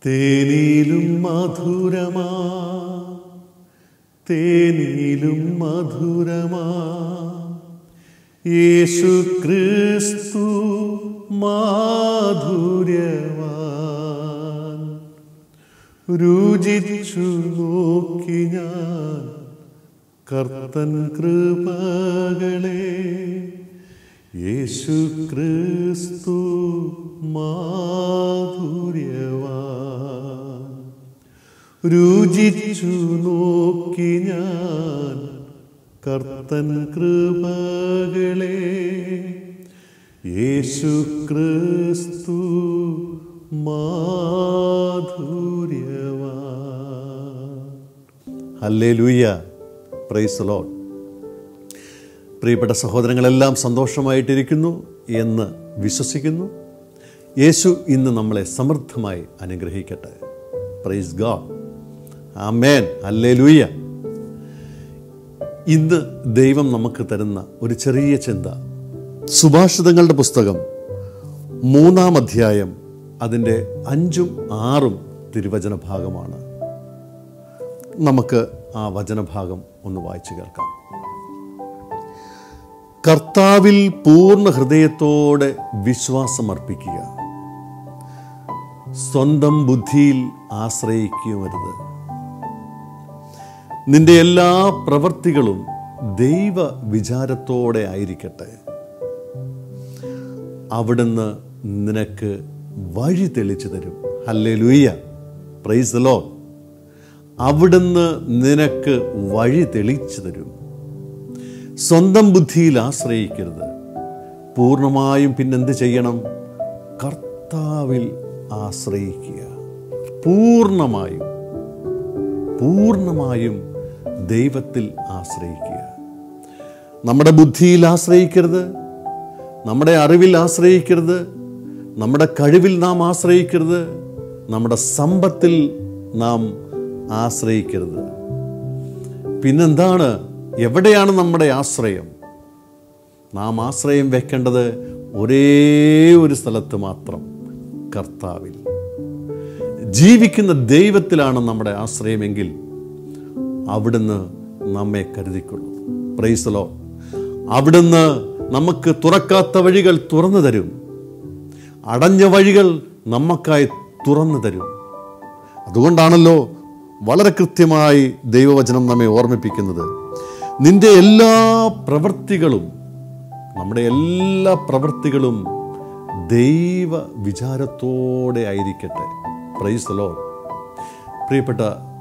തേനിലും മധുരമാ തേനിലും മധുരമാ യേശു ക്രിസ്തു മാധുര്യവാൻ രുചിച്ചു നോക്കി ഞാൻ കർത്തൻ കൃപകളെ യേശു ക്രിസ്തു മാധുര്യവാൻ രുചിച്ചു നോക്കി ഞാൻ കർത്തൻ കൃപകളെ യേശു ക്രിസ്തു മാധുര്യവാൻ ഹല്ലേലൂയ പ്രൈസ് ലോഡ് പ്രിയപ്പെട്ട സഹോദരങ്ങളെല്ലാം സന്തോഷമായിട്ടിരിക്കുന്നു എന്ന് വിശ്വസിക്കുന്നു യേശു ഇന്ന് നമ്മളെ സമൃദ്ധമായി അനുഗ്രഹിക്കട്ടെ പ്രൈസ് ഗാഡ് ആമേൻ അല്ലേലൂയ ഇന്ന് ദൈവം നമുക്ക് തരുന്ന ഒരു ചെറിയ ചിന്ത സുഭാഷിതങ്ങളുടെ പുസ്തകം മൂന്നാം അധ്യായം അതിൻ്റെ അഞ്ചും ആറും തിരുവചന ഭാഗമാണ് നമുക്ക് ആ വചനഭാഗം ഒന്ന് വായിച്ചു കേൾക്കാം കർത്താവിൽ പൂർണ്ണ ഹൃദയത്തോടെ വിശ്വാസമർപ്പിക്കുക സ്വന്തം ബുദ്ധിയിൽ ആശ്രയിക്കുമരുത് നിന്റെ എല്ലാ പ്രവൃത്തികളും ദൈവ വിചാരത്തോടെ ആയിരിക്കട്ടെ അവിടുന്ന് നിനക്ക് വഴി തെളിച്ചു തരും അല്ലേ ലൂയ്യ പ്രൈസ് ലോ അവിടുന്ന് നിനക്ക് വഴി തെളിച്ചു തരും സ്വന്തം ബുദ്ധിയിൽ ആശ്രയിക്കരുത് പൂർണ്ണമായും പിന്നെന്ത് ചെയ്യണം കർത്താവിൽ ആശ്രയിക്കുക പൂർണ്ണമായും പൂർണ്ണമായും ദൈവത്തിൽ ആശ്രയിക്കുക നമ്മുടെ ബുദ്ധിയിൽ ആശ്രയിക്കരുത് നമ്മുടെ അറിവിൽ ആശ്രയിക്കരുത് നമ്മുടെ കഴിവിൽ നാം ആശ്രയിക്കരുത് നമ്മുടെ സമ്പത്തിൽ നാം ആശ്രയിക്കരുത് പിന്നെന്താണ് എവിടെയാണ് നമ്മുടെ ആശ്രയം നാം ആശ്രയം വെക്കേണ്ടത് ഒരേ ഒരു സ്ഥലത്ത് മാത്രം കർത്താവിൽ ജീവിക്കുന്ന ദൈവത്തിലാണ് നമ്മുടെ ആശ്രയമെങ്കിൽ അവിടുന്ന് നമ്മെ കരുതിക്കൊള്ളും പ്രൈസലോ അവിടുന്ന് നമുക്ക് തുറക്കാത്ത വഴികൾ തുറന്നു തരും അടഞ്ഞ വഴികൾ നമുക്കായി തുറന്നു തരും അതുകൊണ്ടാണല്ലോ വളരെ കൃത്യമായി ദൈവവചനം നമ്മെ ഓർമ്മിപ്പിക്കുന്നത് നിന്റെ എല്ലാ പ്രവൃത്തികളും നമ്മുടെ എല്ലാ പ്രവൃത്തികളും ദൈവ വിചാരത്തോടെ ആയിരിക്കട്ടെ പ്രൈസ് ലോ പ്രിയപ്പെട്ട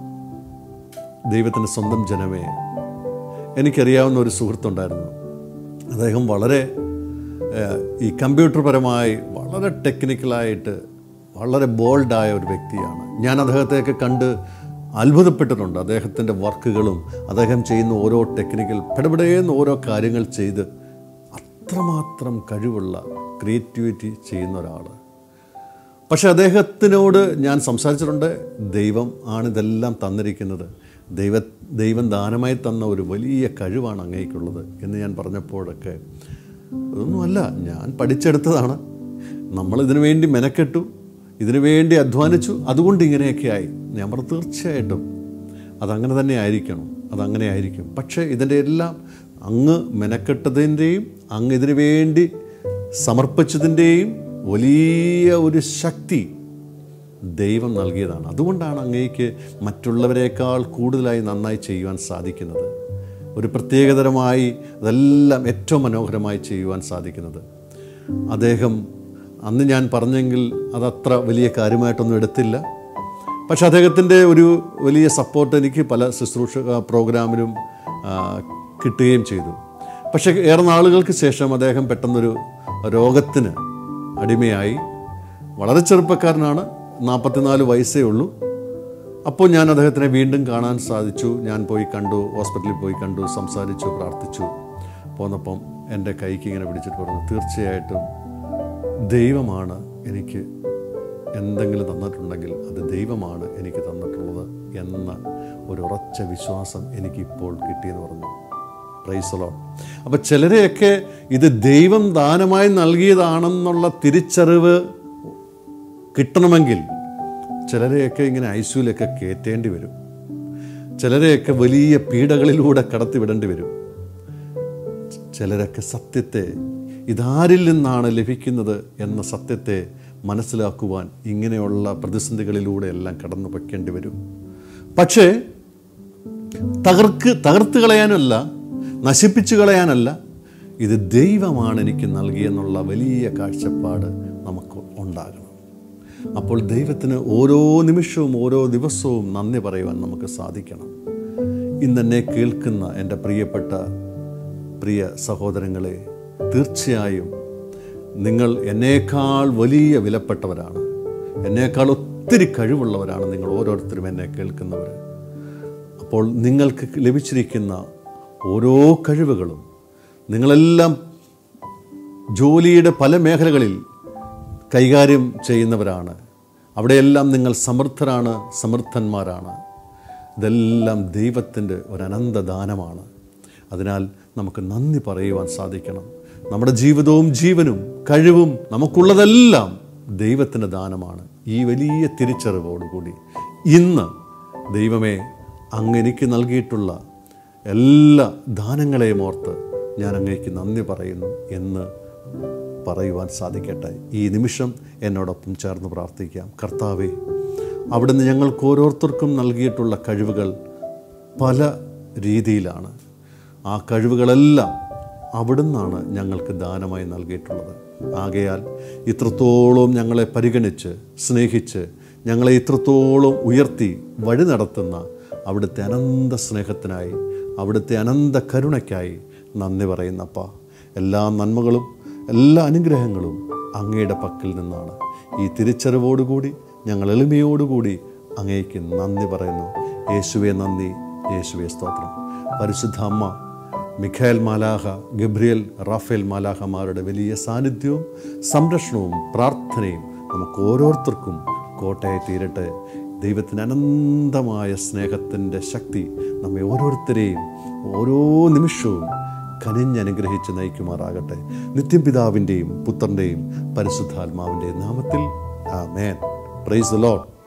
ദൈവത്തിൻ്റെ സ്വന്തം ജനമേ എനിക്കറിയാവുന്ന ഒരു സുഹൃത്തുണ്ടായിരുന്നു അദ്ദേഹം വളരെ ഏഹ്, ഈ കമ്പ്യൂട്ടർ പരമായി വളരെ ടെക്നിക്കലായിട്ട് വളരെ ബോൾഡായ ഒരു വ്യക്തിയാണ് ഞാൻ അദ്ദേഹത്തെയൊക്കെ കണ്ട് അത്ഭുതപ്പെട്ടിട്ടുണ്ട് അദ്ദേഹത്തിൻ്റെ വർക്കുകളും അദ്ദേഹം ചെയ്യുന്ന ഓരോ ടെക്നിക്കൽ പെടപെടേന്ന് ഓരോ കാര്യങ്ങൾ ചെയ്ത് അത്രമാത്രം കഴിവുള്ള ക്രിയേറ്റിവിറ്റി ചെയ്യുന്ന ഒരാൾ പക്ഷെ അദ്ദേഹത്തിനോട് ഞാൻ സംസാരിച്ചിട്ടുണ്ട് ദൈവം ആണ് ഇതെല്ലാം തന്നിരിക്കുന്നത് ദൈവ ദൈവം ദാനമായി തന്ന ഒരു വലിയ കഴിവാണ് അങ്ങേക്കുള്ളത് എന്ന് ഞാൻ പറഞ്ഞപ്പോഴൊക്കെ അതൊന്നുമല്ല ഞാൻ പഠിച്ചെടുത്തതാണ് നമ്മൾ ഇതിനു വേണ്ടി മെനക്കെട്ടു ഇതിനു വേണ്ടി അധ്വാനിച്ചു അതുകൊണ്ട് ഇങ്ങനെയൊക്കെ ആയി ഞാൻ പറഞ്ഞു തീർച്ചയായിട്ടും അതങ്ങനെ തന്നെ ആയിരിക്കണം അതങ്ങനെ ആയിരിക്കും പക്ഷേ ഇതിൻ്റെ എല്ലാം അങ്ങ് മെനക്കെട്ടതിൻ്റെയും അങ്ങ് ഇതിനു വേണ്ടി സമർപ്പിച്ചതിൻ്റെയും വലിയ ഒരു ശക്തി ദൈവം നൽകിയതാണ് അതുകൊണ്ടാണ് അങ്ങേക്ക് മറ്റുള്ളവരെക്കാൾ കൂടുതലായി നന്നായി ചെയ്യുവാൻ സാധിക്കുന്നത് ഒരു പ്രത്യേകതരമായി അതെല്ലാം ഏറ്റവും മനോഹരമായി ചെയ്യുവാൻ സാധിക്കുന്നത് അദ്ദേഹം അന്ന് ഞാൻ പറഞ്ഞെങ്കിൽ അതത്ര വലിയ കാര്യമായിട്ടൊന്നും എടുത്തില്ല പക്ഷെ അദ്ദേഹത്തിൻ്റെ ഒരു വലിയ സപ്പോർട്ട് എനിക്ക് പല ശുശ്രൂഷ ആ, പ്രോഗ്രാമിലും ആ, കിട്ടുകയും ചെയ്തു പക്ഷേ ഏറെ നാളുകൾക്ക് ശേഷം അദ്ദേഹം പെട്ടെന്നൊരു രോഗത്തിന് അടിമയായി വളരെ ചെറുപ്പക്കാരനാണ് നാൽപ്പത്തിനാല് വയസ്സേ ഉള്ളൂ അപ്പോൾ ഞാൻ അദ്ദേഹത്തിനെ വീണ്ടും കാണാൻ സാധിച്ചു ഞാൻ പോയി കണ്ടു ഹോസ്പിറ്റലിൽ പോയി കണ്ടു സംസാരിച്ചു പ്രാർത്ഥിച്ചു പോന്നപ്പം എൻ്റെ കൈക്ക് ഇങ്ങനെ പിടിച്ചിട്ട് പറഞ്ഞു തീർച്ചയായിട്ടും ദൈവമാണ് എനിക്ക് എന്തെങ്കിലും തന്നിട്ടുണ്ടെങ്കിൽ അത് ദൈവമാണ് എനിക്ക് തന്നിട്ടുള്ളത് എന്ന ഒരു ഉറച്ച വിശ്വാസം എനിക്കിപ്പോൾ കിട്ടിയെന്ന് പറഞ്ഞു പ്രൈസലോ അപ്പം ചിലരെയൊക്കെ ഇത് ദൈവം ദാനമായി നൽകിയതാണെന്നുള്ള തിരിച്ചറിവ് കിട്ടണമെങ്കിൽ ചിലരെയൊക്കെ ഇങ്ങനെ ഐസിയുലൊക്കെ കയറ്റേണ്ടി വരും ചിലരെയൊക്കെ വലിയ പീഡകളിലൂടെ കടത്തിവിടേണ്ടി വരും ചിലരൊക്കെ സത്യത്തെ ഇതാരിൽ നിന്നാണ് ലഭിക്കുന്നത് എന്ന സത്യത്തെ മനസ്സിലാക്കുവാൻ ഇങ്ങനെയുള്ള പ്രതിസന്ധികളിലൂടെ എല്ലാം കടന്നു വയ്ക്കേണ്ടി വരും പക്ഷേ തകർക്ക് തകർത്ത് കളയാനല്ല നശിപ്പിച്ചു കളയാനല്ല ഇത് ദൈവമാണ് എനിക്ക് നൽകിയെന്നുള്ള വലിയ കാഴ്ചപ്പാട് നമുക്ക് ഉണ്ടാകണം അപ്പോൾ ദൈവത്തിന് ഓരോ നിമിഷവും ഓരോ ദിവസവും നന്ദി പറയുവാൻ നമുക്ക് സാധിക്കണം ഇന്നെന്നെ കേൾക്കുന്ന എൻ്റെ പ്രിയപ്പെട്ട പ്രിയ സഹോദരങ്ങളെ തീർച്ചയായും നിങ്ങൾ എന്നേക്കാൾ വലിയ വിലപ്പെട്ടവരാണ് എന്നേക്കാൾ ഒത്തിരി കഴിവുള്ളവരാണ് നിങ്ങൾ ഓരോരുത്തരും എന്നെ കേൾക്കുന്നവർ അപ്പോൾ നിങ്ങൾക്ക് ലഭിച്ചിരിക്കുന്ന ഓരോ കഴിവുകളും നിങ്ങളെല്ലാം ജോലിയുടെ പല മേഖലകളിൽ കൈകാര്യം ചെയ്യുന്നവരാണ് അവിടെയെല്ലാം നിങ്ങൾ സമർത്ഥരാണ് സമർത്ഥന്മാരാണ് ഇതെല്ലാം ദൈവത്തിൻ്റെ ഒരു അനന്ത ദാനമാണ് അതിനാൽ നമുക്ക് നന്ദി പറയുവാൻ സാധിക്കണം നമ്മുടെ ജീവിതവും ജീവനും കഴിവും നമുക്കുള്ളതെല്ലാം ദൈവത്തിൻ്റെ ദാനമാണ് ഈ വലിയ തിരിച്ചറിവോടുകൂടി ഇന്ന് ദൈവമേ അങ്ങ് എനിക്ക് നൽകിയിട്ടുള്ള എല്ലാ ദാനങ്ങളെയും ഓർത്ത് ഞാൻ അങ്ങേക്ക് നന്ദി പറയുന്നു എന്ന് പറയുവാൻ സാധിക്കട്ടെ ഈ നിമിഷം എന്നോടൊപ്പം ചേർന്ന് പ്രാർത്ഥിക്കാം കർത്താവേ അവിടുന്ന് ഞങ്ങൾക്ക് ഓരോരുത്തർക്കും നൽകിയിട്ടുള്ള കഴിവുകൾ പല രീതിയിലാണ് ആ കഴിവുകളെല്ലാം അവിടുന്നാണ് ഞങ്ങൾക്ക് ദാനമായി നൽകിയിട്ടുള്ളത് ആകയാൽ ഇത്രത്തോളം ഞങ്ങളെ പരിഗണിച്ച് സ്നേഹിച്ച് ഞങ്ങളെ ഇത്രത്തോളം ഉയർത്തി വഴി നടത്തുന്ന അവിടുത്തെ അനന്ത സ്നേഹത്തിനായി അവിടുത്തെ അനന്ത കരുണയ്ക്കായി നന്ദി പറയുന്നപ്പ എല്ലാ നന്മകളും എല്ലാ അനുഗ്രഹങ്ങളും അങ്ങയുടെ പക്കൽ നിന്നാണ് ഈ തിരിച്ചറിവോടുകൂടി ഞങ്ങൾ എളിമയോടുകൂടി അങ്ങേക്ക് നന്ദി പറയുന്നു യേശുവെ നന്ദി യേശുവെ സ്തോത്രം പരിശുദ്ധ അമ്മ മിഖായൽ മാലാഹ ഗബ്രിയൽ റാഫേൽ മാലാഹമാരുടെ വലിയ സാന്നിധ്യവും സംരക്ഷണവും പ്രാർത്ഥനയും നമുക്ക് ഓരോരുത്തർക്കും കോട്ടയായി തീരട്ടെ ദൈവത്തിന് അനന്തമായ സ്നേഹത്തിൻ്റെ ശക്തി നമ്മെ ഓരോരുത്തരെയും ഓരോ നിമിഷവും കനിഞ്ഞനുഗ്രഹിച്ച് നയിക്കുമാറാകട്ടെ നിത്യം പിതാവിൻ്റെയും പുത്രൻ്റെയും പരിശുദ്ധാത്മാവിൻ്റെയും നാമത്തിൽ ആ മേൻ പ്രൈസ് ദ ലോഡ്